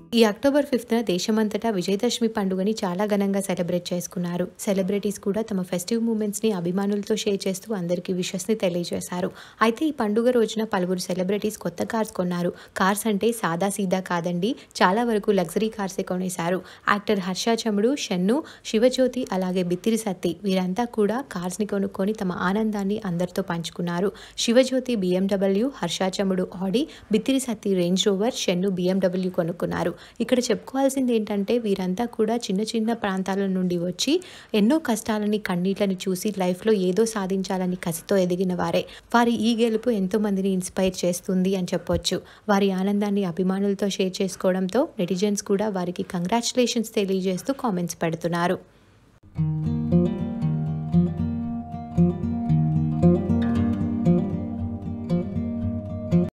ఈ అక్టోబర్ ఫిఫ్త్న దేశమంతటా విజయదశమి పండుగని చాలా ఘనంగా సెలబ్రేట్ చేసుకున్నారు సెలబ్రిటీస్ కూడా తమ ఫెస్టివ్ మూమెంట్స్ని అభిమానులతో షేర్ చేస్తూ అందరికీ విషస్ని తెలియజేశారు అయితే ఈ పండుగ రోజున పలువురు సెలబ్రిటీస్ కొత్త కార్స్ కొన్నారు కార్స్ అంటే సాదా సీదా కాదండి చాలా వరకు లగ్జరీ కార్సే కొనేశారు యాక్టర్ హర్ష చముడు షన్ను శివజ్యోతి అలాగే బిత్తిరి సత్తి వీరంతా కూడా కార్స్ని కొనుక్కొని తమ ఆనందాన్ని అందరితో పంచుకున్నారు Shivajyothi BMW Harsha Chamudu Audi Bittiri Satti Range Rover Shannu BMW కొనుక్కున్నారు ఇక్కడ చెప్పుకోవాల్సింది ఏంటంటే వీరంతా కూడా చిన్న చిన్న ప్రాంతాల నుండి వచ్చి ఎన్నో కష్టాలని కన్నీళ్లని చూసి లైఫ్లో ఏదో సాధించాలని కసితో ఎదిగిన వారే వారి ఈ గెలుపు ఎంతో మందిని ఇన్స్పైర్ చేస్తుంది అని చెప్పొచ్చు వారి ఆనందాన్ని అభిమానులతో షేర్ చేసుకోవడంతో నెటిజన్స్ కూడా వారికి కంగ్రాచులేషన్స్ తెలియజేస్తూ కామెంట్స్ పెడుతున్నారు